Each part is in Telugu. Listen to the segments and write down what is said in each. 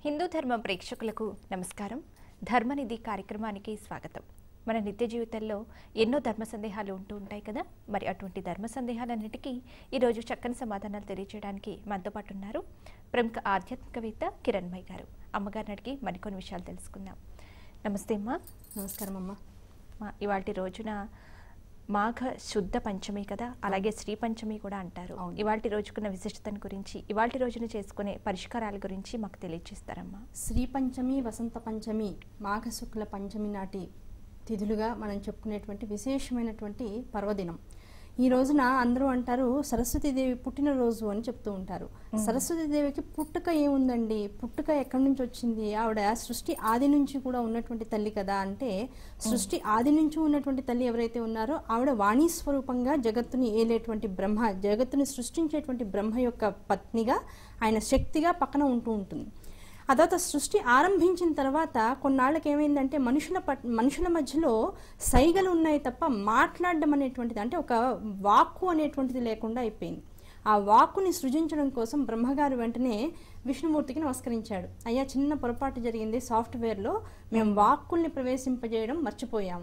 హిందూ ధర్మ ప్రేక్షకులకు నమస్కారం ధర్మనిధి కార్యక్రమానికి స్వాగతం మన నిత్య జీవితంలో ఎన్నో ధర్మ సందేహాలు ఉంటూ ఉంటాయి కదా మరి అటువంటి ధర్మ సందేహాలన్నిటికీ ఈరోజు చక్కని సమాధానాలు తెలియజేయడానికి మనతో పాటు ఉన్నారు ప్రముఖ ఆధ్యాత్మికవేత్త కిరణ్మయ్ గారు అమ్మగారిని అడిగి మరికొన్ని విషయాలు తెలుసుకుందాం నమస్తే అమ్మా నమస్కారం అమ్మ మా ఇవాటి రోజున మాఘ శుద్ధ పంచమి కదా అలాగే శ్రీ పంచమి కూడా అంటారు అవును. ఇవాటి రోజుకున్న విశిష్టతను గురించి ఇవాటి రోజున చేసుకునే పరిష్కారాల గురించి మాకు తెలియజేస్తారమ్మా శ్రీ పంచమి వసంత పంచమి మాఘ శుక్ల పంచమి నాటి తిథులుగా మనం చెప్పుకునేటువంటి విశేషమైనటువంటి పర్వదినం ఈ రోజున అందరూ అంటారు సరస్వతీదేవి పుట్టినరోజు అని చెప్తూ ఉంటారు సరస్వతీదేవికి పుట్టుక ఏముందండి పుట్టుక ఎక్కడి నుంచి వచ్చింది ఆవిడ సృష్టి ఆది నుంచి కూడా ఉన్నటువంటి తల్లి కదా అంటే సృష్టి ఆది నుంచి ఉన్నటువంటి తల్లి ఎవరైతే ఉన్నారో ఆవిడ వాణీ స్వరూపంగా జగత్తుని ఏలేటువంటి బ్రహ్మ జగత్తుని సృష్టించేటువంటి బ్రహ్మ యొక్క పత్నిగా ఆయన శక్తిగా పక్కన ఉంటూ ఉంటుంది ఆ తర్వాత సృష్టి ఆరంభించిన తర్వాత కొన్నాళ్ళకి ఏమైందంటే మనుషుల పట్ మనుషుల మధ్యలో సైగలు ఉన్నాయి తప్ప మాట్లాడడం అనేటువంటిది అంటే ఒక వాక్కు అనేటువంటిది లేకుండా అయిపోయింది ఆ వాక్కుని సృజించడం కోసం బ్రహ్మగారు వెంటనే విష్ణుమూర్తికి నమస్కరించాడు అయ్యా చిన్న పొరపాటు జరిగింది సాఫ్ట్వేర్లో మేము వాక్కుల్ని ప్రవేశింపజేయడం మర్చిపోయాము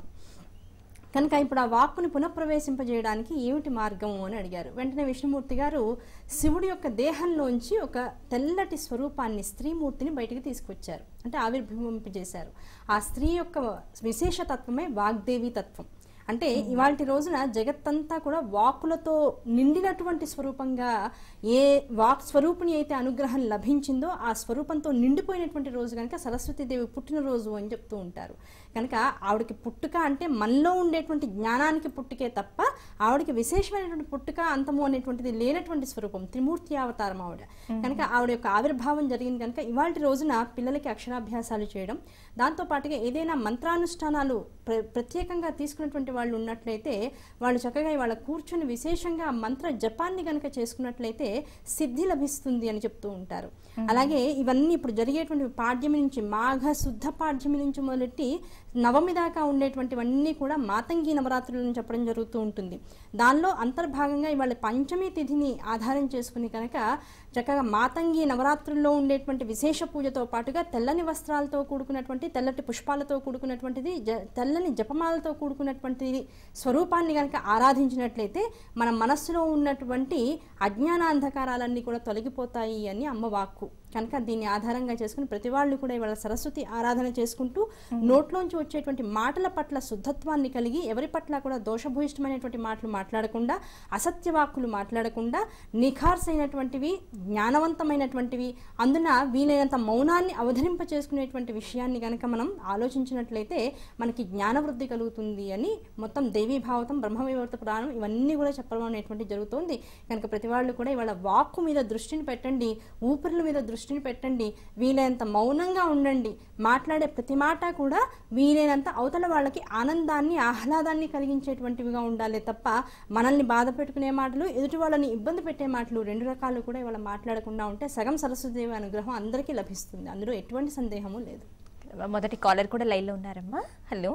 కనుక ఇప్పుడు ఆ వాక్కుని పునఃప్రవేశింపజేయడానికి ఏమిటి మార్గం అని అడిగారు వెంటనే విష్ణుమూర్తి గారు శివుడి యొక్క దేహంలోంచి ఒక తెల్లటి స్వరూపాన్ని స్త్రీమూర్తిని బయటికి తీసుకొచ్చారు అంటే ఆవిర్భవింపజేశారు ఆ స్త్రీ యొక్క విశేష తత్వమే వాగ్దేవి తత్వం అంటే ఇవాళ రోజున జగత్తంతా కూడా వాక్కులతో నిండినటువంటి స్వరూపంగా ఏ వాక్ స్వరూపిణి అయితే అనుగ్రహం లభించిందో ఆ స్వరూపంతో నిండిపోయినటువంటి రోజు కనుక సరస్వతీదేవి పుట్టినరోజు అని చెప్తూ ఉంటారు కనుక ఆవిడకి పుట్టుక అంటే మనలో ఉండేటువంటి జ్ఞానానికి పుట్టుకే తప్ప ఆవిడకి విశేషమైనటువంటి పుట్టుక అంతము అనేటువంటిది లేనటువంటి స్వరూపం త్రిమూర్తి అవతారం ఆవిడ కనుక ఆవిడ యొక్క ఆవిర్భావం జరిగింది కనుక ఇవాళ రోజున పిల్లలకి అక్షరాభ్యాసాలు చేయడం దాంతో పాటుగా ఏదైనా మంత్రానుష్ఠానాలు ప్ర ప్రత్యేకంగా తీసుకున్నటువంటి వాళ్ళు ఉన్నట్లయితే వాళ్ళు చక్కగా ఇవాళ కూర్చొని విశేషంగా ఆ మంత్ర జపాన్ని కనుక చేసుకున్నట్లయితే సిద్ధి లభిస్తుంది అని చెప్తూ ఉంటారు అలాగే ఇవన్నీ ఇప్పుడు జరిగేటువంటి పాడ్యమి నుంచి మాఘ శుద్ధ పాడ్యమి నుంచి మొదలెట్టి నవమి దాకా ఉండేటువంటివన్నీ కూడా మాతంగి నవరాత్రులను చెప్పడం జరుగుతూ ఉంటుంది దానిలో అంతర్భాగంగా ఇవాళ పంచమి తిథిని ఆధారం చేసుకుని కనుక చక్కగా మాతంగి నవరాత్రుల్లో ఉండేటువంటి విశేష పూజతో పాటుగా తెల్లని వస్త్రాలతో కూడుకున్నటువంటి తెల్లటి పుష్పాలతో కూడుకున్నటువంటిది జ తెల్లని జపమాలతో కూడుకున్నటువంటి స్వరూపాన్ని కనుక ఆరాధించినట్లయితే మన మనస్సులో ఉన్నటువంటి అజ్ఞానాంధకారాలన్నీ కూడా తొలగిపోతాయి అని అమ్మ వాక్కు కనుక దీన్ని ఆధారంగా చేసుకుని ప్రతి వాళ్ళు కూడా ఇవాళ సరస్వతి ఆరాధన చేసుకుంటూ నోట్లోంచి వచ్చేటువంటి మాటల పట్ల శుద్ధత్వాన్ని కలిగి ఎవరి పట్ల కూడా దోషభూయిష్టమైనటువంటి మాటలు మాట్లాడకుండా అసత్య వాక్కులు మాట్లాడకుండా నిఖార్సైనటువంటివి జ్ఞానవంతమైనటువంటివి అందున వీలైనంత మౌనాన్ని అవధరింప చేసుకునేటువంటి విషయాన్ని కనుక మనం ఆలోచించినట్లయితే మనకి జ్ఞానవృద్ధి కలుగుతుంది అని మొత్తం దేవీ భావతం బ్రహ్మవివర్త పురాణం ఇవన్నీ కూడా చెప్పడం అనేటువంటి జరుగుతుంది కనుక ప్రతి వాళ్ళు కూడా ఇవాళ వాక్కు మీద దృష్టిని పెట్టండి ఊపిరుల మీద దృష్టిని పెట్టండి వీలైనంత మౌనంగా ఉండండి మాట్లాడే ప్రతి మాట కూడా వీలైనంత అవతల వాళ్ళకి ఆనందాన్ని ఆహ్లాదాన్ని కలిగించేటువంటివిగా ఉండాలి తప్ప మనల్ని బాధ పెట్టుకునే మాటలు ఎదుటి వాళ్ళని ఇబ్బంది పెట్టే మాటలు రెండు రకాలు కూడా ఇవాళ మాట్లాడకుండా ఉంటే సగం సరస్వతిదేవి అనుగ్రహం అందరికీ లభిస్తుంది అందులో ఎటువంటి సందేహము లేదు మొదటి కాలర్ కూడా లైన్లో ఉన్నారమ్మా హలో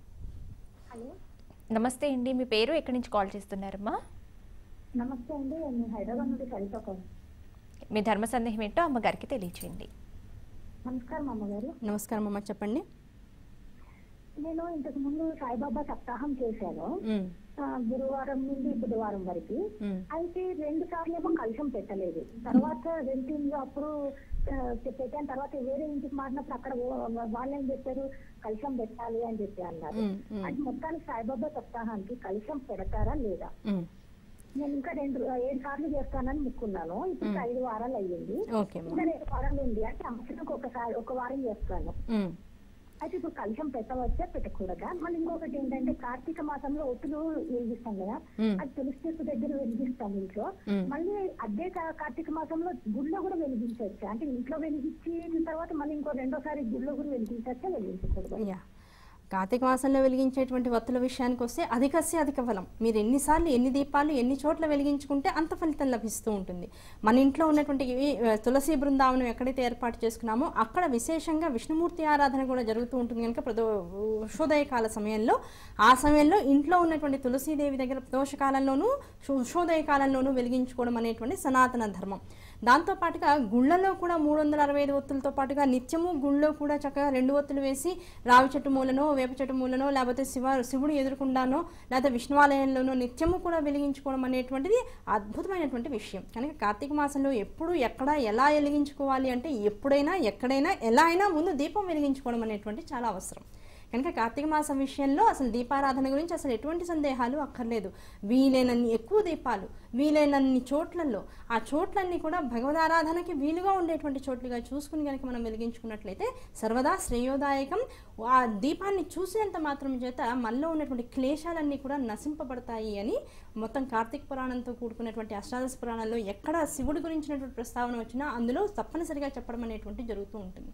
హలో నమస్తే అండి మీ పేరు ఎక్కడి నుంచి కాల్ చేస్తున్నారమ్మా నమస్తే అండి నేను హైదరాబాద్ నుండి సరిత కాల్ మీ ధర్మ సందేహం ఏంటో అమ్మగారికి తెలియచేయండి నమస్కారం అమ్మగారు నమస్కారం అమ్మ చెప్పండి నేను ఇంతకు ముందు సాయిబాబా సప్తాహం చేశాను ఉమ్, ఆ, గురువారం నుండి బుధవారం వరకు ఉమ్, అయితే రెండు సార్లు ఏమో కలశం పెట్టలేదు తర్వాత రెంటింగ్ అప్పుడు ఆ, పెట్టాను తర్వాత వేరే ఇంటికి మారినప్పుడు అక్కడ ఓ- వాళ్ళు ఏం చెప్పారు కలశం పెట్టాలి అని చెప్పి అన్నారు ఉమ్, ఉమ్, అది మొత్తానికి సాయిబాబా సప్తాహానికి కలశం పెడతారా లేదా ఉమ్. నేను ఇంకా రెండు ఏడు సార్లు చేస్తానని ముక్కున్నాను ఇప్పుడు ఐదు వారాలు అయ్యింది ఓకే అమ్మా ఇంకా రెండు వారాలు ఉంది అంటే సంవత్సరానికి ఒకసారి ఒక వారం చేస్తాను ఉమ్, అయితే ఇప్పుడు కలుషం పెట్టవచ్చా పెట్టకూడదా మళ్ళీ ఇంకొకటి ఏంటంటే కార్తీక మాసంలో ఒత్తులు వెలిగిస్తాం కదా ఉమ్, అది తులసి చెట్టు దగ్గర వెలిగిస్తాం ఇంట్లో ఉమ్. మళ్ళీ అదే కా- కార్తీక మాసంలో గుళ్ళో కూడా వెలిగించవచ్చు అంటే ఇంట్లో వెలిగించిన తర్వాత మళ్ళీ ఇంకో రెండోసారి గుళ్ళో కూడా వెలిగించచ్చా వెలిగించకూడదు యా కార్తీక మాసంలో వెలిగించేటువంటి వత్తుల విషయానికి వస్తే అధికస్య అధిక ఫలం మీరు ఎన్నిసార్లు ఎన్ని దీపాలు ఎన్ని చోట్ల వెలిగించుకుంటే అంత ఫలితం లభిస్తూ ఉంటుంది మన ఇంట్లో ఉన్నటువంటి ఈ, ఆ, తులసి బృందావనం ఎక్కడైతే ఏర్పాటు చేసుకున్నామో అక్కడ విశేషంగా విష్ణుమూర్తి ఆరాధన కూడా జరుగుతూ ఉంటుంది కనుక ప్రదో ఉషోదయ కాల సమయంలో ఆ సమయంలో ఇంట్లో ఉన్నటువంటి తులసీదేవి దగ్గర ప్రదోష కాలంలోనూ ఉషోదయ కాలంలోనూ వెలిగించుకోవడం అనేటువంటి సనాతన ధర్మం దాంతో పాటుగా గుళ్ళలో కూడా మూడు వందల అరవై ఐదు ఒత్తులతో పాటుగా నిత్యము గుళ్ళో కూడా చక్కగా రెండు ఒత్తులు వేసి రావి చెట్టు మూలనో వేప చెట్టు మూలనో లేకపోతే శివ శివుడు ఎదురుకుండానో లేకపోతే విష్ణువాలయంలోనో నిత్యము కూడా వెలిగించుకోవడం అనేటువంటిది అద్భుతమైనటువంటి విషయం కనుక కార్తీక మాసంలో ఎప్పుడు ఎక్కడ ఎలా వెలిగించుకోవాలి అంటే ఎప్పుడైనా ఎక్కడైనా ఎలా అయినా ముందు దీపం వెలిగించుకోవడం అనేటువంటి చాలా అవసరం కనుక కార్తీక మాసం విషయంలో అసలు దీపారాధన గురించి అసలు ఎటువంటి సందేహాలు అక్కర్లేదు వీలైనన్ని ఎక్కువ దీపాలు వీలైనన్ని చోట్లలో ఆ చోట్లన్నీ కూడా భగవదారాధనకి వీలుగా ఉండేటువంటి చోట్లుగా చూసుకుని కనుక మనం వెలిగించుకున్నట్లయితే సర్వదా శ్రేయోదాయకం ఆ దీపాన్ని చూసినంత మాత్రం చేత మనలో ఉన్నటువంటి క్లేశాలన్నీ కూడా నశింపబడతాయి అని మొత్తం కార్తీక పురాణంతో కూడుకున్నటువంటి అష్టాదశ పురాణంలో ఎక్కడ శివుడి గురించినటువంటి ప్రస్తావన వచ్చినా అందులో తప్పనిసరిగా చెప్పడం అనేటువంటి జరుగుతూ ఉంటుంది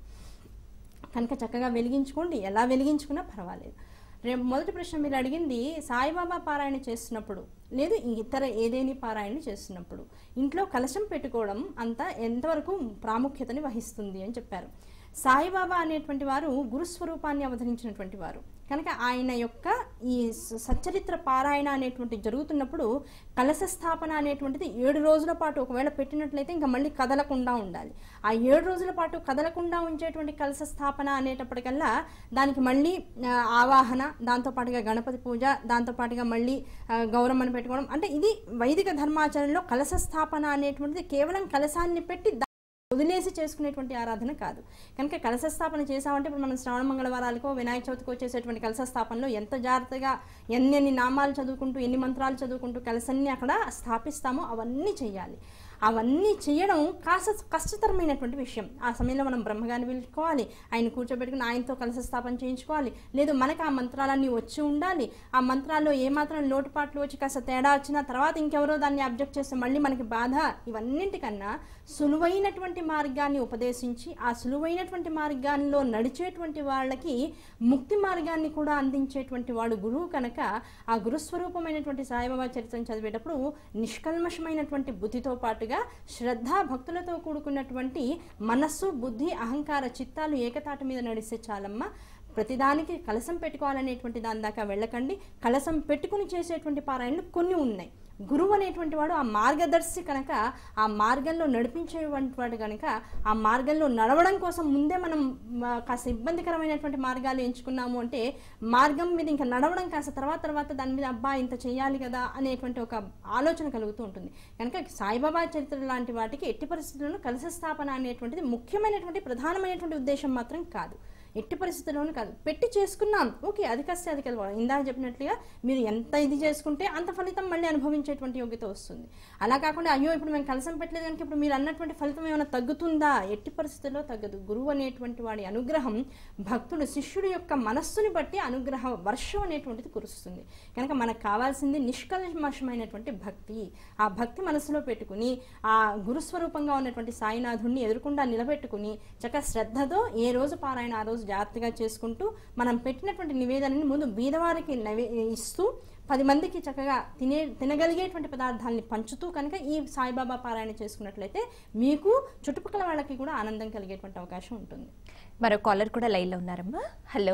కనుక చక్కగా వెలిగించుకోండి ఎలా వెలిగించుకున్నా పర్వాలేదు రేపు మొదటి ప్రశ్న మీరు అడిగింది సాయిబాబా పారాయణ చేస్తున్నప్పుడు లేదు ఇతర ఏదేని పారాయణ చేస్తున్నప్పుడు ఇంట్లో కలశం పెట్టుకోవడం అంతా ఎంతవరకు ప్రాముఖ్యతని వహిస్తుంది అని చెప్పారు సాయిబాబా అనేటువంటి వారు గురుస్వరూపాన్ని అవతరించినటువంటి వారు కనుక ఆయన యొక్క ఈ స- సచ్చరిత్ర పారాయణ అనేటువంటి జరుగుతున్నప్పుడు కలశ స్థాపన అనేటువంటిది ఏడు రోజుల పాటు ఒకవేళ పెట్టినట్లయితే ఇంకా మళ్ళీ కదలకుండా ఉండాలి ఆ ఏడు రోజుల పాటు కదలకుండా ఉంచేటువంటి కలశ స్థాపన అనేటప్పటికల్లా దానికి మళ్ళీ ఆ, ఆవాహన దాంతోపాటుగా గణపతి పూజ దాంతోపాటుగా మళ్ళీ ఆ, గౌరమ్మని పెట్టుకోవడం అంటే ఇది వైదిక ధర్మాచరణలో కలశ స్థాపన అనేటువంటిది కేవలం కలశాన్ని పెట్టి దా- వదిలేసి చేసుకునేటువంటి ఆరాధన కాదు కనుక కలశ స్థాపన చేసామంటే ఇప్పుడు మనం శ్రావణ మంగళవారాలకో వినాయక చవితికో చేసేటువంటి కలశ స్థాపనలో ఎంత జాగ్రత్తగా ఎన్ని ఎన్ని నామాలు చదువుకుంటూ ఎన్ని మంత్రాలు చదువుకుంటూ కలశాన్ని అక్కడ స్థాపిస్తామో అవన్నీ చేయాలి అవన్నీ చేయడం కాస్త కష్టతరమైనటువంటి విషయం ఆ సమయంలో మనం బ్రహ్మగారిని పిలుచుకోవాలి ఆయన కూర్చోబెట్టుకుని ఆయనతో కలశ స్థాపన చేయించుకోవాలి లేదు మనకు ఆ మంత్రాలన్నీ వచ్చి ఉండాలి ఆ మంత్రాల్లో ఏమాత్రం లోటుపాట్లు వచ్చి కాస్త తేడా వచ్చిన తర్వాత ఇంకెవరో దాన్ని అబ్జెక్ట్ చేస్తే మళ్ళీ మనకి బాధ ఇవన్నింటికన్నా సులువైనటువంటి మార్గాన్ని ఉపదేశించి ఆ సులువైనటువంటి మార్గాల్లో నడిచేటువంటి వాళ్ళకి ముక్తి మార్గాన్ని కూడా అందించేటువంటి వాడు గురువు కనుక ఆ గురుస్వరూపమైనటువంటి సాయిబాబా చరిత్రను చదివేటప్పుడు నిష్కల్మషమైనటువంటి బుద్ధితో పాటుగా శ్రద్ధ భక్తులతో కూడుకున్నటువంటి మనస్సు బుద్ధి అహంకార చిత్తాలు ఏకతాటి మీద నడిస్తే చాలమ్మ ప్రతిదానికి కలసం పెట్టుకోవాలనేటువంటి దాని దాకా వెళ్ళకండి కలసం పెట్టుకుని చేసేటువంటి పారాయణలు కొన్ని ఉన్నాయి గురువు అనేటువంటి వాడు ఆ మార్గదర్శి కనుక ఆ మార్గంలో నడిపించేటువంటి వాడు కనుక ఆ మార్గంలో నడవడం కోసం ముందే మనం మ, కాస్త ఇబ్బందికరమైనటువంటి మార్గాలు ఎంచుకున్నాము అంటే మార్గం మీద ఇంకా నడవడం కాస్త తర్వాత తర్వాత దాని మీద అబ్బా ఇంత చేయాలి కదా అనేటువంటి ఒక ఆలోచన కలుగుతూ ఉంటుంది కనుక సాయిబాబా చరిత్ర లాంటి వాటికి ఎట్టి పరిస్థితుల్లోనూ కలశ స్థాపన అనేటువంటిది ముఖ్యమైనటువంటి ప్రధానమైనటువంటి ఉద్దేశం మాత్రం కాదు ఎట్టి పరిస్థితుల్లోనూ కాదు పెట్టి చేసుకున్నాం ఓకే అది కస్తే అది కలవాలి ఇందాక చెప్పినట్లుగా మీరు ఎంత ఇది చేసుకుంటే అంత ఫలితం మళ్ళీ అనుభవించేటువంటి యోగ్యత వస్తుంది అలా కాకుండా అయ్యో ఇప్పుడు మేము కలసం పెట్టలేదు కనుక ఇప్పుడు మీరు అన్నటువంటి ఫలితం ఏమైనా తగ్గుతుందా ఎట్టి పరిస్థితుల్లో తగ్గదు గురువు అనేటువంటి వాడి అనుగ్రహం భక్తుడు శిష్యుడి యొక్క మనస్సుని బట్టి అనుగ్రహ వర్షం అనేటువంటిది కురుస్తుంది కనుక మనకు కావాల్సింది నిష్కల్మషమైనటువంటి భక్తి ఆ భక్తి మనసులో పెట్టుకుని ఆ గురుస్వరూపంగా ఉన్నటువంటి సాయినాథుడిని ఎదురుకుండా నిలబెట్టుకుని చక్కగా శ్రద్ధతో ఏ రోజు పారాయణ ఆ రోజు జాగ్రత్తగా చేసుకుంటూ మనం పెట్టినటువంటి నివేదనని ముందు బీదవారికి నవే ఇస్తూ పది మందికి చక్కగా తినే తినగలిగేటువంటి పదార్థాలని పంచుతూ కనుక ఈ సాయిబాబా పారాయణ చేసుకున్నట్లయితే మీకు చుట్టుపక్కల వాళ్ళకి కూడా ఆనందం కలిగేటువంటి అవకాశం ఉంటుంది మరో కాలర్ కూడా లైన్లో ఉన్నారమ్మా హలో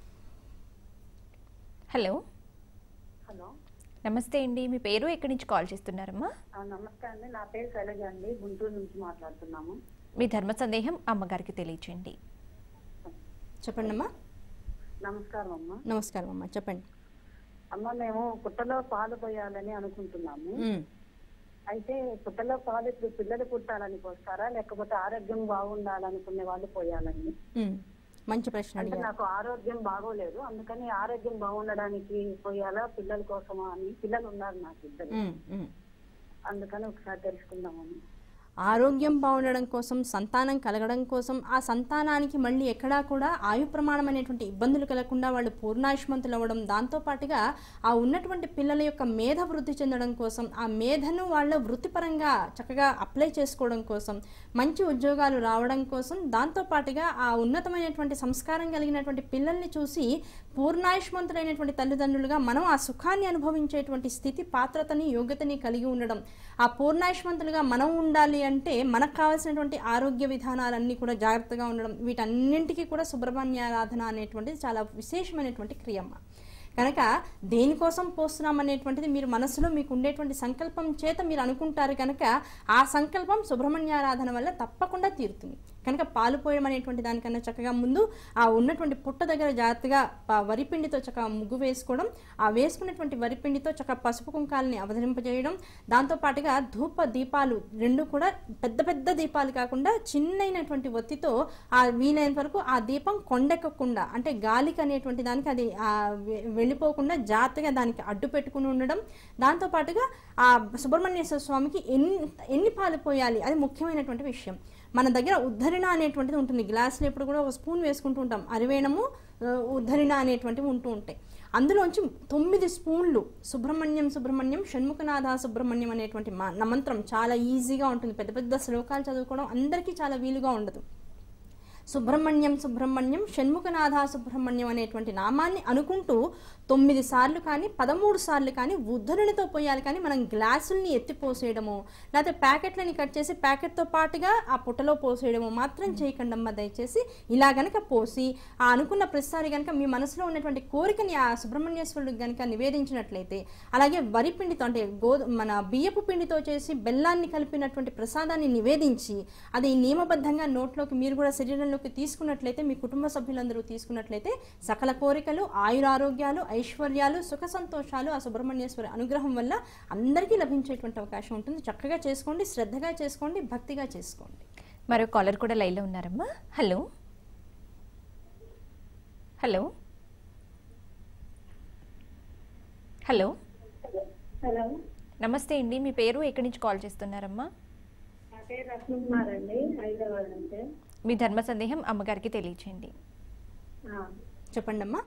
హలో హలో నమస్తే అండి మీ పేరు ఎక్కడి నుంచి కాల్ చేస్తున్నారమ్మా ఆ, నమస్తే అండి నా పేరు శైలజ అండి గుంటూరు నుంచి మాట్లాడుతున్నాము మీ ధర్మ సందేహం అమ్మగారికి తెలియచేయండి చెప్పండి అమ్మా నమస్కారం అమ్మ నమస్కారం అమ్మా చెప్పండి అమ్మ మేము పుట్టలో పాలు పోయాలని అనుకుంటున్నాము ఉమ్. అయితే పుట్టలో పాలు ఇప్పుడు పిల్లలు పుట్టాలని పోస్తారా లేకపోతే ఆరోగ్యం బాగుండాలనుకునే వాళ్ళు పోయాలని ఉమ్. మంచి ప్రశ్న అంటే అడిగారు నాకు ఆరోగ్యం బాగోలేదు అందుకని ఆరోగ్యం బాగుండడానికి పోయాలా పిల్లల కోసమా అని పిల్లలు ఉన్నారు నాకు ఇద్దరు ఉమ్, ఉమ్. అందుకని ఒకసారి తెలుసుకుందామని ఆరోగ్యం బాగుండడం కోసం సంతానం కలగడం కోసం ఆ సంతానానికి మళ్ళీ ఎక్కడా కూడా ఆయు ప్రమాణం అనేటువంటి ఇబ్బందులు కలగకుండా వాళ్ళు పూర్ణాయుష్మంతులు అవ్వడం దాంతోపాటుగా ఆ ఉన్నటువంటి పిల్లల యొక్క మేధ వృద్ధి చెందడం కోసం ఆ మేధను వాళ్ళ వృత్తిపరంగా చక్కగా అప్లై చేసుకోవడం కోసం మంచి ఉద్యోగాలు రావడం కోసం దాంతోపాటుగా ఆ ఉన్నతమైనటువంటి సంస్కారం కలిగినటువంటి పిల్లల్ని చూసి పూర్ణాయుష్మంతులైనటువంటి తల్లిదండ్రులుగా మనం ఆ సుఖాన్ని అనుభవించేటువంటి స్థితి పాత్రతని యోగ్యతని కలిగి ఉండడం ఆ పూర్ణాయుష్మంతులుగా మనం ఉండాలి అంటే మనకు కావాల్సినటువంటి ఆరోగ్య విధానాలన్నీ కూడా జాగ్రత్తగా ఉండడం వీటన్నింటికీ కూడా సుబ్రహ్మణ్యారాధన అనేటువంటిది చాలా విశేషమైనటువంటి క్రియమ్మ కనుక దేనికోసం పోస్తున్నాం అనేటువంటిది మీరు మనసులో మీకు ఉండేటువంటి సంకల్పం చేత మీరు అనుకుంటారు కనుక ఆ సంకల్పం సుబ్రహ్మణ్యారాధన వల్ల తప్పకుండా తీరుతుంది కనుక పాలు పోయడం అనేటువంటి దానికన్నా చక్కగా ముందు ఆ ఉన్నటువంటి పుట్ట దగ్గర జాగ్రత్తగా ప- వరిపిండితో చక్కగా ముగ్గు వేసుకోవడం ఆ వేసుకున్నటువంటి వరిపిండితో చక్కగా పసుపు కుంకాలని అవతరింపజేయడం దాంతో పాటుగా ధూప దీపాలు రెండు కూడా పెద్ద పెద్ద దీపాలు కాకుండా చిన్నైనటువంటి ఒత్తితో ఆ వీలైనంత వరకు ఆ దీపం కొండెక్కకుండా అంటే గాలికి అనేటువంటి దానికి అది ఆ వె- వెళ్ళిపోకుండా జాగ్రత్తగా దానికి అడ్డు పెట్టుకుని ఉండడం దాంతో పాటుగా ఆ సుబ్రహ్మణ్యేశ్వర స్వామికి ఎన్ని ఎన్ని పాలు పోయాలి అది ముఖ్యమైనటువంటి విషయం మన దగ్గర ఉద్ధరణ అనేటువంటిది ఉంటుంది గ్లాసులో ఎప్పుడు కూడా ఒక స్పూన్ వేసుకుంటూ ఉంటాం అరివేణము ఆ, ఉద్ధరణ అనేటువంటివి ఉంటూ ఉంటాయి అందులోంచి తొమ్మిది స్పూన్లు సుబ్రహ్మణ్యం సుబ్రహ్మణ్యం షణ్ముఖనాథ సుబ్రహ్మణ్యం అనేటువంటి మా- నా మంత్రం చాలా ఈజీగా ఉంటుంది పెద్ద పెద్ద శ్లోకాలు చదువుకోవడం అందరికీ చాలా వీలుగా ఉండదు సుబ్రహ్మణ్యం సుబ్రహ్మణ్యం షణ్ముఖనాథ సుబ్రహ్మణ్యం అనేటువంటి నామాన్ని అనుకుంటూ తొమ్మిది సార్లు కానీ పదమూడు సార్లు కానీ ఉద్ధరణితో పోయాలి కానీ మనం గ్లాసుల్ని ఎత్తి పోసేయడము లేకపోతే ప్యాకెట్లని కట్ చేసి ప్యాకెట్తో పాటుగా ఆ పుట్టలో పోసేయడము మాత్రం చేయకండి అమ్మ దయచేసి ఇలా గనక పోసి ఆ అనుకున్న ప్రతిసారి గనక మీ మనసులో ఉన్నటువంటి కోరికని ఆ సుబ్రహ్మణ్యేశ్వరుడికి గనక నివేదించినట్లయితే అలాగే వరి పిండితో అంటే గో మన బియ్యపు పిండితో చేసి బెల్లాన్ని కలిపినటువంటి ప్రసాదాన్ని నివేదించి అది నియమబద్ధంగా నోట్లోకి మీరు కూడా శరీరంలోకి తీసుకున్నట్లయితే మీ కుటుంబ సభ్యులందరూ తీసుకున్నట్లయితే సకల కోరికలు ఆయురారోగ్యాలు ఐశ్వర్యాలు సుఖ సంతోషాలు ఆ సుబ్రహ్మణ్యేశ్వరి అనుగ్రహం వల్ల అందరికీ లభించేటువంటి అవకాశం ఉంటుంది చక్కగా చేసుకోండి శ్రద్ధగా చేసుకోండి భక్తిగా చేసుకోండి మరో కాలర్ కూడా లైన్లో ఉన్నారమ్మా హలో హలో హలో హలో నమస్తే అండి మీ పేరు ఎక్కడి నుంచి కాల్ చేస్తున్నారమ్మా నా పేరు రత్నకుమార్ అండి హైదరాబాద్ నుంచి మీ ధర్మ సందేహం అమ్మగారికి తెలియచేయండి ఆ. చెప్పండి అమ్మా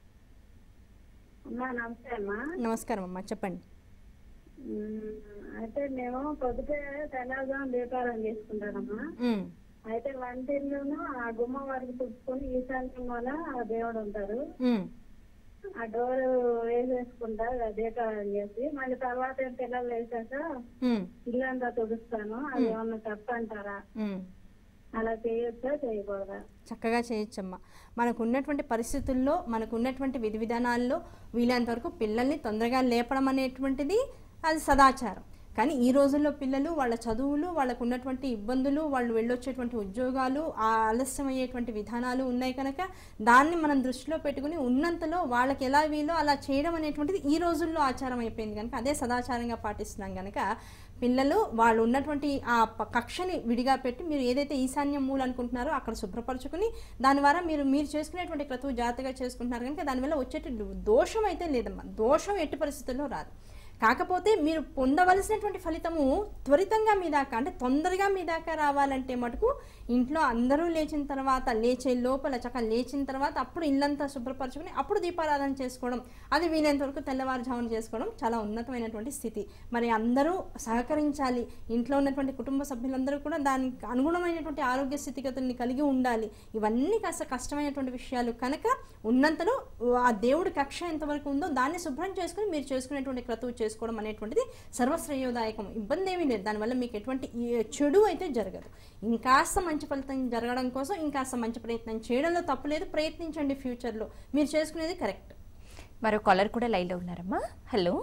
అమ్మా నమస్తే అమ్మా నమస్కారం అమ్మా చెప్పండి మ్మ్. అయితే మేము పొద్దుటే తెల్లవారుజాము దీపాలను చేసుకుంటానమ్మా ఉమ్, అయితే వంటిల్లును ఆ గుమ్మ వరకు తుడుచుకొని ఈశాన్యం వల్ల ఆ దేవుడు ఉంటారు ఉమ్, ఆ డోర్ వేసేసుకుంటా దీపాలను చేసి మళ్ళీ తర్వాత ఏం పిల్లలు వేసాక ఉమ్, ఇల్లంతా తుడుస్తాను అది ఏమన్నా తప్పంటారా ఉమ్. అలా చేయొచ్చా చేయకూడదా చక్కగా చేయొచ్చమ్మా మనకు ఉన్నటువంటి పరిస్థితుల్లో మనకు ఉన్నటువంటి విధి విధానాల్లో వీలైనంత వరకు పిల్లల్ని తొందరగా లేపడం అనేటువంటిది అది సదాచారం కానీ ఈ రోజుల్లో పిల్లలు వాళ్ళ చదువులు వాళ్ళకు ఉన్నటువంటి ఇబ్బందులు వాళ్ళు వెళ్ళొచ్చేటువంటి ఉద్యోగాలు ఆ ఆలస్యం అయ్యేటువంటి విధానాలు ఉన్నాయి కనుక దాన్ని మనం దృష్టిలో పెట్టుకుని ఉన్నంతలో వాళ్ళకి ఎలా వీలో అలా చేయడం అనేటువంటిది ఈ రోజుల్లో ఆచారం అయిపోయింది కనుక అదే సదాచారంగా పాటిస్తున్నాం కనుక పిల్లలు వాళ్ళు ఉన్నటువంటి ఆ ప- కక్షని విడిగా పెట్టి మీరు ఏదైతే ఈశాన్యం మూల అనుకుంటున్నారో అక్కడ శుభ్రపరచుకుని దాని ద్వారా మీరు మీరు చేసుకునేటువంటి క్రతువు జాగ్రత్తగా చేసుకుంటున్నారు కనుక దానివల్ల వచ్చేటువంటి దోషం అయితే లేదమ్మా దోషం ఎట్టి పరిస్థితుల్లో రాదు కాకపోతే మీరు పొందవలసినటువంటి ఫలితము త్వరితంగా మీ దాకా అంటే తొందరగా మీ దాకా రావాలంటే మటుకు ఇంట్లో అందరూ లేచిన తర్వాత లేచే లోపల చక్కగా లేచిన తర్వాత అప్పుడు ఇల్లంతా శుభ్రపరచుకుని అప్పుడు దీపారాధన చేసుకోవడం అది వీలైనంత వరకు తెల్లవారుజామున చేసుకోవడం చాలా ఉన్నతమైనటువంటి స్థితి మరి అందరూ సహకరించాలి ఇంట్లో ఉన్నటువంటి కుటుంబ సభ్యులందరూ కూడా దానికి అనుగుణమైనటువంటి ఆరోగ్య స్థితిగతుల్ని కలిగి ఉండాలి ఇవన్నీ కాస్త కష్టమైనటువంటి విషయాలు కనుక ఉన్నంతలో ఆ దేవుడి కక్ష ఎంతవరకు ఉందో దాన్ని శుభ్రం చేసుకుని మీరు చేసుకునేటువంటి క్రతువు చేసుకోవడం అనేటువంటిది సర్వశ్రేయోదాయకం ఇబ్బంది ఏమీ లేదు దానివల్ల మీకు ఎటువంటి ఈ చెడు అయితే జరగదు ఇంకాస్త మంచి ఫలితం జరగడం కోసం ఇంకాస్త మంచి ప్రయత్నం చేయడంలో తప్పులేదు ప్రయత్నించండి ఫ్యూచర్లో మీరు చేసుకునేది కరెక్ట్ మరో కాలర్ కూడా లైన్లో ఉన్నారమ్మా హలో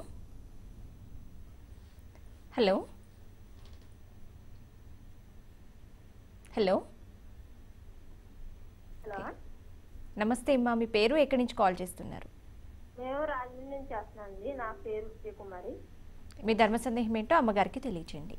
హలో హలో హలో నమస్తే అమ్మా మీ పేరు ఎక్కడి నుంచి కాల్ చేస్తున్నారు మేము రాజమండ్రి నుంచి వస్తున్నామండి నా పేరు విజయకుమారి మీ ధర్మ సందేహం ఏంటో అమ్మగారికి తెలియచేయండి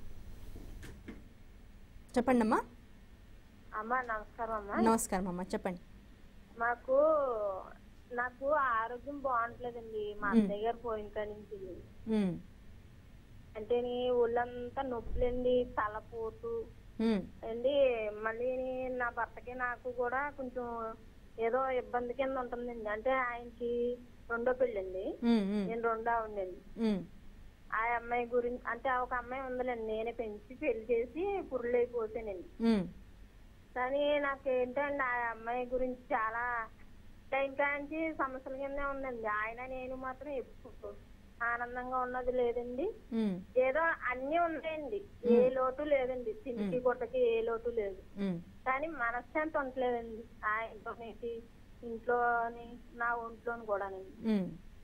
చెప్పండి అమ్మా అమ్మ నమస్కారం అమ్మ నమస్కారం అమ్మా చెప్పండి మాకు నాకు ఆరోగ్యం బాగుంటలేదండి మా అత్తయ్య గారు పోయిన కాడి నుంచి ఉమ్, అంటే నీ ఒళ్ళంతా నొప్పులండి తలపోటు ఉమ్, అండి మళ్ళీ నా భర్తకి నాకు కూడా కొంచెం ఏదో ఇబ్బంది కింద ఉంటుందండి అంటే ఆయనకి రెండో పెళ్ళండి ఉమ్, ఉమ్, నేను రెండో ఉండండి ఉమ్, ఆ అమ్మాయి గురించి అంటే ఒక అమ్మాయి ఉందిలేండి నేనే పెంచి పెళ్లి చేసి పురుళ్ళు పోసానండి ఉమ్, కానీ నాకు ఏంటంటే ఆ అమ్మాయి గురించి చాలా టైం కాంచి సమస్యల కింద ఉందండి ఆయన నేను మాత్రం ఎప్పుడు ఆనందంగా ఉన్నది లేదండి ఉమ్, ఏదో అన్ని ఉన్నాయండి ఏ లోటు లేదండి తిండికి గుట్టకి ఏ లోటు లేదు ఉమ్. కానీ మనశ్శాంతి ఉండలేదండి ఆయనతోనేటి ఇంట్లోని నా ఒంట్లోని కూడానండి ఉమ్.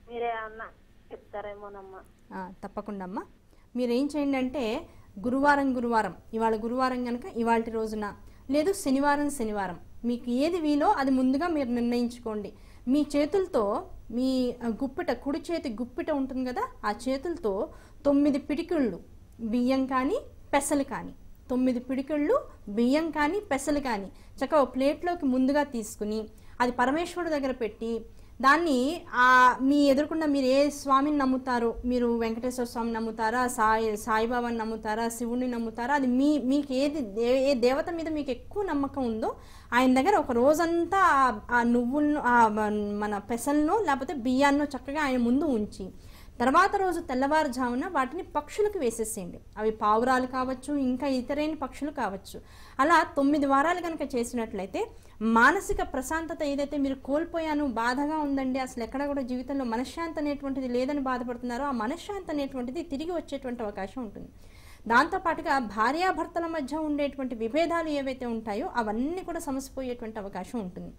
మీరేమన్నా చెప్తారేమోనమ్మా ఆ, తప్పకుండా అమ్మా మీరు ఏం చేయండి అంటే గురువారం గురువారం ఇవాళ గురువారం కనుక ఇవాళ రోజున లేదు శనివారం శనివారం మీకు ఏది వీలో అది ముందుగా మీరు నిర్ణయించుకోండి మీ చేతులతో మీ ఆ, గుప్పిట కుడి చేతి గుప్పిట ఉంటుంది కదా ఆ చేతులతో తొమ్మిది పిడికిళ్ళు బియ్యం కానీ పెసలు కానీ తొమ్మిది పిడికిళ్ళు బియ్యం కానీ పెసలు కానీ చక్కగా ఒక ప్లేట్లోకి ముందుగా తీసుకుని అది పరమేశ్వరుడు దగ్గర పెట్టి దాన్ని ఆ మీ ఎదురుకుండా మీరు ఏ స్వామిని నమ్ముతారో మీరు వెంకటేశ్వర స్వామిని నమ్ముతారా సాయి సాయిబాబాని నమ్ముతారా శివుడిని నమ్ముతారా అది మీ మీకు ఏది దే- ఏ దేవత మీద మీకు ఎక్కువ నమ్మకం ఉందో ఆయన దగ్గర ఒక రోజంతా ఆ- ఆ నువ్వులను ఆ మన- మన పెసలను లేకపోతే బియ్యాన్నో చక్కగా ఆయన ముందు ఉంచి తర్వాత రోజు తెల్లవారుజామున వాటిని పక్షులకు వేసేసేయండి అవి పావురాలు కావచ్చు ఇంకా ఇతరైన పక్షులు కావచ్చు అలా తొమ్మిది వారాలు కనుక చేసినట్లయితే మానసిక ప్రశాంతత ఏదైతే మీరు కోల్పోయాను బాధగా ఉందండి అసలు ఎక్కడ కూడా జీవితంలో మనశ్శాంతి అనేటువంటిది లేదని బాధపడుతున్నారో ఆ మనశ్శాంతి అనేటువంటిది తిరిగి వచ్చేటువంటి అవకాశం ఉంటుంది దాంతోపాటుగా భార్యాభర్తల మధ్య ఉండేటువంటి విభేదాలు ఏవైతే ఉంటాయో అవన్నీ కూడా సమసిపోయేటువంటి అవకాశం ఉంటుంది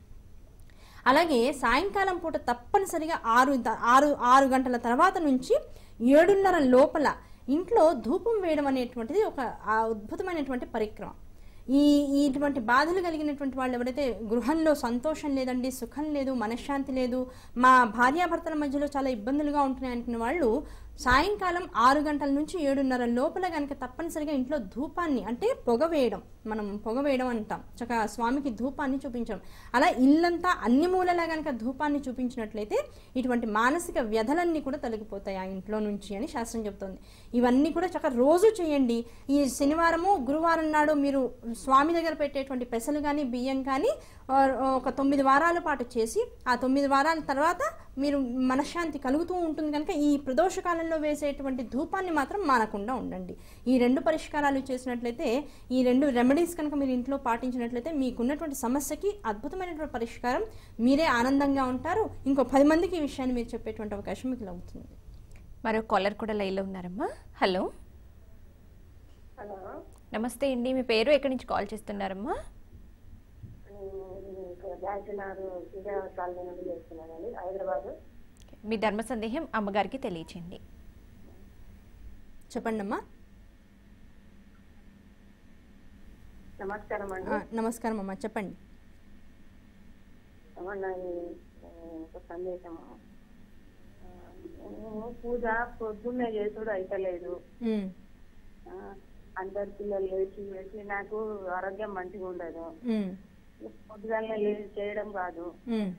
అలాగే సాయంకాలం పూట తప్పనిసరిగా ఆరు ద- ఆరు ఆరు గంటల తర్వాత నుంచి ఏడున్నర లోపల ఇంట్లో ధూపం వేయడం అనేటువంటిది ఒక ఆ అద్భుతమైనటువంటి పరిక్రమ ఈ ఈ ఇటువంటి బాధలు కలిగినటువంటి వాళ్ళు ఎవరైతే గృహంలో సంతోషం లేదండి సుఖం లేదు మనశ్శాంతి లేదు మా భార్యాభర్తల మధ్యలో చాలా ఇబ్బందులుగా ఉంటున్నాయి అనుకునే వాళ్ళు సాయంకాలం ఆరు గంటల నుంచి ఏడున్నర లోపల కనుక తప్పనిసరిగా ఇంట్లో ధూపాన్ని అంటే పొగ వేయడం మనం పొగ వేయడం అంటాం చక్కగా స్వామికి ధూపాన్ని చూపించడం అలా ఇల్లంతా అన్ని మూలలా కనుక ధూపాన్ని చూపించినట్లయితే ఇటువంటి మానసిక వ్యధలన్నీ కూడా తొలగిపోతాయి ఆ ఇంట్లో నుంచి అని శాస్త్రం చెబుతోంది ఇవన్నీ కూడా చక్కగా రోజు చేయండి ఈ శనివారము గురువారం నాడు మీరు స్వామి దగ్గర పెట్టేటువంటి పెసలు కానీ బియ్యం కానీ ఆ, ఒక తొమ్మిది వారాల పాటు చేసి ఆ తొమ్మిది వారాల తర్వాత మీరు మనశ్శాంతి కలుగుతూ ఉంటుంది కనుక ఈ ప్రదోష కాలంలో వేసేటువంటి ధూపాన్ని మాత్రం మానకుండా ఉండండి ఈ రెండు పరిష్కారాలు చేసినట్లయితే ఈ రెండు రెమెడీస్ కనుక మీరు ఇంట్లో పాటించినట్లయితే మీకున్నటువంటి సమస్యకి అద్భుతమైనటువంటి పరిష్కారం మీరే ఆనందంగా ఉంటారు ఇంకో పది మందికి ఈ విషయాన్ని మీరు చెప్పేటువంటి అవకాశం మీకు అవుతుంది మరో కాలర్ కూడా లైన్లో ఉన్నారమ్మా హలో హలో నమస్తే అండి మీ పేరు ఎక్కడి నుంచి కాల్ చేస్తున్నారమ్మా బ్యాచిలర్ విజయవాడ కాలనీ నుండి చేస్తున్నానండి హైదరాబాద్ మీ ధర్మ సందేహం అమ్మగారికి తెలియచేయండి చెప్పండి అమ్మా నమస్కారం అండి ఆ, నమస్కారం అమ్మా చెప్పండి ఏమన్నా ఈ, ఆ, ఒక సందేశము ఆ, నేను పూజ పొద్దున్నే చేసుడు అయితలేదు ఉమ్, ఆ, అందరు పిల్లలు లేచి లేచి నాకు ఆరోగ్యం మంచిగా ఉండదు ఉమ్, పొద్దుగాలనే లేచి చేయడం కాదు ఉమ్,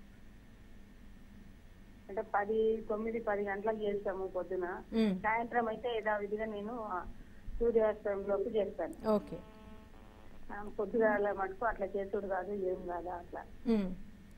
అంటే పది తొమ్మిది పది గంటలకు చేస్తాము పొద్దున ఉమ్. సాయంత్రం అయితే యథావిధిగా నేను ఆ, సూర్యాస్తమంలోకి చేస్తాను ఓకే ఆ, పొద్దుగాల మటుకు అట్లా చేసుడు కాదు ఏం కాదు అట్లా ఉమ్.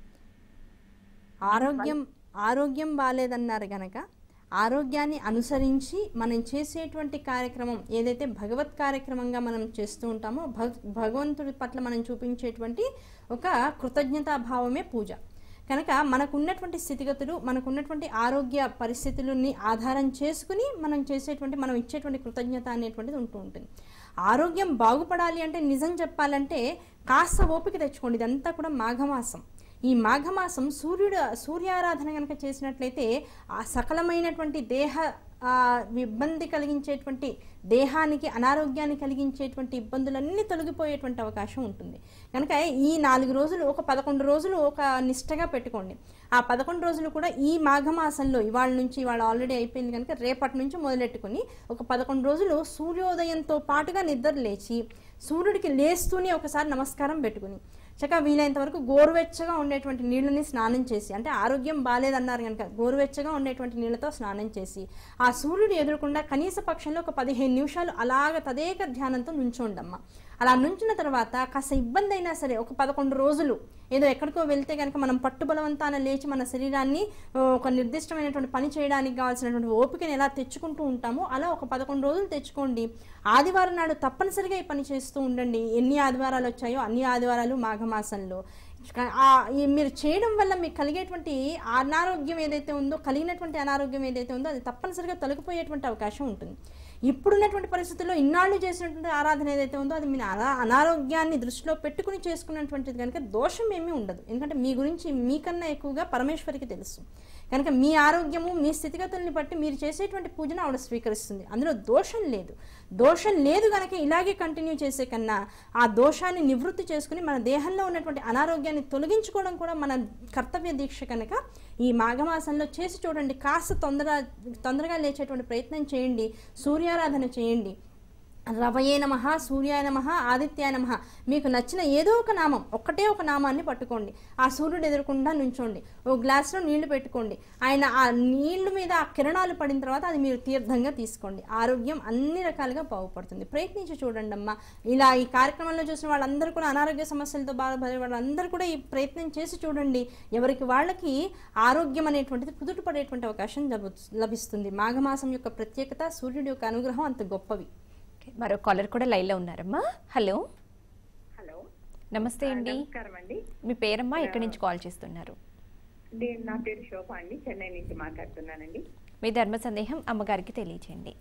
ఆరోగ్యం ఆరోగ్యం బాగాలేదన్నారు గనక ఆరోగ్యాన్ని అనుసరించి మనం చేసేటువంటి కార్యక్రమం ఏదైతే భగవత్ కార్యక్రమంగా మనం చేస్తూ ఉంటామో భగ భగవంతుడి పట్ల మనం చూపించేటువంటి ఒక కృతజ్ఞతాభావమే పూజ కనుక మనకున్నటువంటి స్థితిగతులు మనకున్నటువంటి ఆరోగ్య పరిస్థితులని ఆధారం చేసుకుని మనం చేసేటువంటి మనం ఇచ్చేటువంటి కృతజ్ఞత అనేటువంటిది ఉంటూ ఉంటుంది ఆరోగ్యం బాగుపడాలి అంటే నిజం చెప్పాలంటే కాస్త ఓపిక తెచ్చుకోండి ఇదంతా కూడా మాఘమాసం ఈ మాఘమాసం సూర్యుడు సూర్యారాధన కనుక చేసినట్లయితే ఆ సకలమైనటువంటి దేహ ఆ, ఇబ్బంది కలిగించేటువంటి దేహానికి అనారోగ్యాన్ని కలిగించేటువంటి ఇబ్బందులన్నీ తొలగిపోయేటువంటి అవకాశం ఉంటుంది కనుక ఈ నాలుగు రోజులు ఒక పదకొండు రోజులు ఒక నిష్టగా పెట్టుకోండి ఆ పదకొండు రోజులు కూడా ఈ మాఘమాసంలో ఇవాళ నుంచి ఇవాళ ఆల్రెడీ అయిపోయింది కనుక రేపటి నుంచి మొదలెట్టుకుని ఒక పదకొండు రోజులు సూర్యోదయంతో పాటుగా నిద్ర లేచి సూర్యుడికి లేస్తూనే ఒకసారి నమస్కారం పెట్టుకుని చక్కగా వీలైనంత వరకు గోరువెచ్చగా ఉండేటువంటి నీళ్ళని స్నానం చేసి అంటే ఆరోగ్యం బాగాలేదన్నారు కనుక గోరువెచ్చగా ఉండేటువంటి నీళ్ళతో స్నానం చేసి ఆ సూర్యుడు ఎదురకుండా కనీస పక్షంలో ఒక పదిహేను నిమిషాలు అలాగ తదేక ధ్యానంతో నుంచోండమ్మా అలా నుంచిన తర్వాత కాస్త ఇబ్బంది అయినా సరే ఒక పదకొండు రోజులు ఏదో ఎక్కడికో వెళ్తే కనుక మనం పట్టుబలవంతాన లేచి మన శరీరాన్ని ఆ, ఒక నిర్దిష్టమైనటువంటి పని చేయడానికి కావాల్సినటువంటి ఓపికని ఎలా తెచ్చుకుంటూ ఉంటామో అలా ఒక పదకొండు రోజులు తెచ్చుకోండి ఆదివారం నాడు తప్పనిసరిగా ఈ పని చేస్తూ ఉండండి ఎన్ని ఆదివారాలు వచ్చాయో అన్ని ఆదివారాలు మాఘమాసంలో ఆ, ఈ మీరు చేయడం వల్ల మీకు కలిగేటువంటి అనారోగ్యం ఏదైతే ఉందో కలిగినటువంటి అనారోగ్యం ఏదైతే ఉందో అది తప్పనిసరిగా తొలగిపోయేటువంటి అవకాశం ఉంటుంది ఇప్పుడున్నటువంటి పరిస్థితుల్లో ఇన్నాళ్ళు చేసినటువంటి ఆరాధన ఏదైతే ఉందో అది మీ అనా అనారోగ్యాన్ని దృష్టిలో పెట్టుకుని చేసుకున్నటువంటిది కనుక దోషం ఏమీ ఉండదు ఎందుకంటే మీ గురించి మీకన్నా ఎక్కువగా పరమేశ్వరికి తెలుసు కనుక మీ ఆరోగ్యము మీ స్థితిగతుల్ని బట్టి మీరు చేసేటువంటి పూజను ఆవిడ స్వీకరిస్తుంది అందులో దోషం లేదు దోషం లేదు కనుక ఇలాగే కంటిన్యూ చేసే కన్నా ఆ దోషాన్ని నివృత్తి చేసుకుని మన దేహంలో ఉన్నటువంటి అనారోగ్యాన్ని తొలగించుకోవడం కూడా మన కర్తవ్య దీక్ష కనుక ఈ మాఘమాసంలో చేసి చూడండి కాస్త తొందర తొందరగా లేచేటువంటి ప్రయత్నం చేయండి సూర్యారాధన చేయండి రవయే నమ సూర్యాయ నమ ఆదిత్యాయ నమ మీకు నచ్చిన ఏదో ఒక నామం ఒక్కటే ఒక నామాన్ని పట్టుకోండి ఆ సూర్యుడు ఎదురకుండా నుంచోండి ఓ గ్లాస్లో నీళ్లు పెట్టుకోండి ఆయన ఆ నీళ్లు మీద ఆ కిరణాలు పడిన తర్వాత అది మీరు తీర్థంగా తీసుకోండి ఆరోగ్యం అన్ని రకాలుగా బాగుపడుతుంది ప్రయత్నించి చూడండి అమ్మా ఇలా ఈ కార్యక్రమంలో చూసిన వాళ్ళందరూ కూడా అనారోగ్య సమస్యలతో బాధపడే వాళ్ళందరూ కూడా ఈ ప్రయత్నం చేసి చూడండి ఎవరికి వాళ్ళకి ఆరోగ్యం అనేటువంటిది కుదుట పడేటువంటి అవకాశం లభి- లభిస్తుంది మాఘమాసం యొక్క ప్రత్యేకత సూర్యుడి యొక్క అనుగ్రహం అంత గొప్పవి ఓకే, మరో కాలర్ కూడా లైన్లో ఉన్నారమ్మా హలో హలో నమస్తే అండి నమస్కారం అండి మీ పేరమ్మా ఎక్కడి నుంచి కాల్ చేస్తున్నారు నేను నా పేరు శోభ అండి చెన్నై నుంచి మాట్లాడుతున్నానండి మీ ధర్మ సందేహం అమ్మగారికి తెలియచేయండి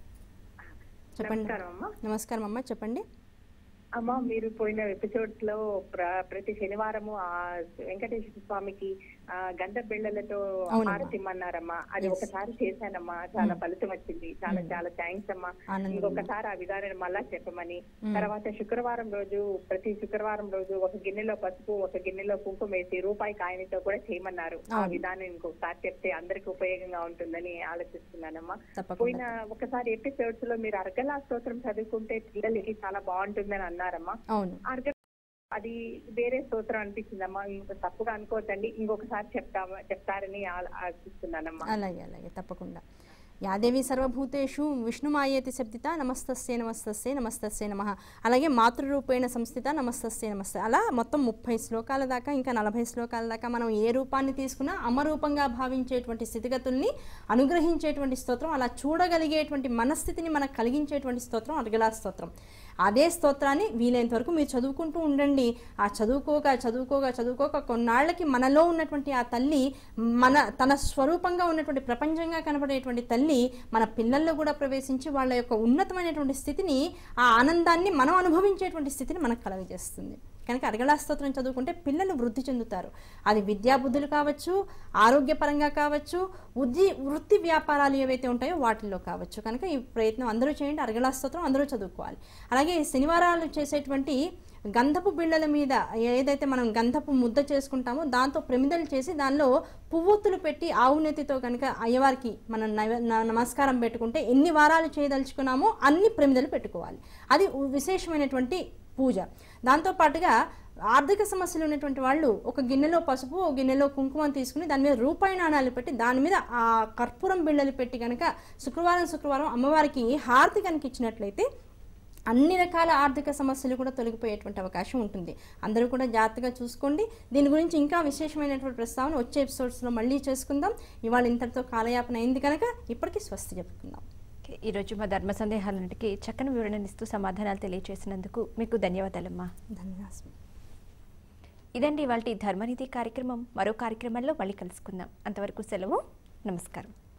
చెప్పండి నమస్కారం అమ్మా నమస్కారం అమ్మ చెప్పండి అమ్మ మీరు పోయిన ఎపిసోడ్స్ లో ప్ర- ప్రతి శనివారము ఆ వెంకటేశ్వర స్వామికి ఆ గంధ బిళ్ళలతో అవునమ్మా. హారతి ఇమ్మన్నారమ్మా అది Yes. ఒకసారి చేశానమ్మా చాలా ఫలితం వచ్చింది చాలా చాలా థ్యాంక్స్ అమ్మా ఆనందం. ఇంకొకసారి ఆ విధానం మళ్ళా చెప్పమని తర్వాత శుక్రవారం రోజు ప్రతి శుక్రవారం రోజు ఒక గిన్నెలో పసుపు ఒక గిన్నెలో కుంకుమ వేసి రూపాయి కాయనితో కూడా చేయమన్నారు ఆ అవును. విధానం ఇంకొకసారి చెప్తే అందరికి ఉపయోగంగా ఉంటుందని ఆలోచిస్తున్నానమ్మా తప్పకుండా. పోయిన ఒకసారి ఎపిసోడ్స్ లో మీరు అర్గలా స్తోత్రం చదువుకుంటే పిల్లలకి చాలా బాగుంటుందని అన్నారమ్మా అవును అర్గ అది వేరే స్తోత్రం అనిపించిందమ్మా ఇంకొక తప్పుగా అనుకోవద్దండి ఇంకొకసారి చెప్తామా చెప్తారని ఆ- ఆశిస్తున్నానమ్మా అలాగే అలాగే తప్పకుండా యాదేవి సర్వభూతేషు విష్ణుమాయేతి శబ్దిత నమస్తస్యే నమస్తస్యే నమస్తస్యే నమ అలాగే మాతృరూపేణ సంస్థిత నమస్తస్యే నమస్తే అలా మొత్తం ముప్పై శ్లోకాల దాకా ఇంకా నలభై శ్లోకాల దాకా మనం ఏ రూపాన్ని తీసుకున్నా అమరూపంగా భావించేటువంటి స్థితిగతుల్ని అనుగ్రహించేటువంటి స్తోత్రం అలా చూడగలిగేటువంటి మనస్థితిని మనకు కలిగించేటువంటి స్తోత్రం అర్గలా స్తోత్రం అదే స్తోత్రాన్ని వీలైనంత వరకు మీరు చదువుకుంటూ ఉండండి ఆ చదువుకోగా చదువుకోగా చదువుకోక కొన్నాళ్ళకి మనలో ఉన్నటువంటి ఆ తల్లి మన తన స్వరూపంగా ఉన్నటువంటి ప్రపంచంగా కనబడేటువంటి తల్లి మన పిల్లల్లో కూడా ప్రవేశించి వాళ్ళ యొక్క ఉన్నతమైనటువంటి స్థితిని ఆ ఆనందాన్ని మనం అనుభవించేటువంటి స్థితిని మనకు కలగజేస్తుంది కనుక అరగళా స్తోత్రం చదువుకుంటే పిల్లలు వృద్ధి చెందుతారు అది విద్యాబుద్ధులు కావచ్చు ఆరోగ్యపరంగా కావచ్చు ఉద్ది వృత్తి వ్యాపారాలు ఏవైతే ఉంటాయో వాటిల్లో కావచ్చు కనుక ఈ ప్రయత్నం అందరూ చేయండి అరగళా స్తోత్రం అందరూ చదువుకోవాలి అలాగే శనివారాలు చేసేటువంటి గంధపు బిళ్ళల మీద ఏదైతే మనం గంధపు ముద్ద చేసుకుంటామో దాంతో ప్రమిదలు చేసి దానిలో పువ్వొత్తులు పెట్టి ఆవు నెత్తితో కనుక అయ్యవారికి మనం నైవే- న- నమస్కారం పెట్టుకుంటే ఎన్ని వారాలు చేయదలుచుకున్నామో అన్ని ప్రమిదలు పెట్టుకోవాలి అది ఉ- విశేషమైనటువంటి పూజ దాంతో పాటుగా ఆర్థిక సమస్యలు ఉన్నటువంటి వాళ్ళు ఒక గిన్నెలో పసుపు ఒక గిన్నెలో కుంకుమ తీసుకుని దాని మీద రూపాయి నాణాలు పెట్టి దాని మీద ఆ కర్పూరం బిళ్ళలు పెట్టి కనుక శుక్రవారం శుక్రవారం అమ్మవారికి హారతి కనుక ఇచ్చినట్లయితే అన్ని రకాల ఆర్థిక సమస్యలు కూడా తొలగిపోయేటువంటి అవకాశం ఉంటుంది అందరూ కూడా జాగ్రత్తగా చూసుకోండి దీని గురించి ఇంకా విశేషమైనటువంటి ప్రస్తావన వచ్చే ఎపిసోడ్స్లో మళ్ళీ చేసుకుందాం ఇవాళ ఇంతటితో కాలయాపన అయింది కనుక ఇప్పటికీ స్వస్తి చెప్పుకుందాం ఓకే, ఈరోజు మా ధర్మ సందేహాలన్నిటికీ చక్కని వివరణనిస్తూ సమాధానాలు తెలియజేసినందుకు మీకు ధన్యవాదాలమ్మా ధన్యవాదాలు ఇదండి ఇవాళ ధర్మనిధి కార్యక్రమం మరో కార్యక్రమంలో మళ్ళీ కలుసుకుందాం అంతవరకు సెలవు నమస్కారం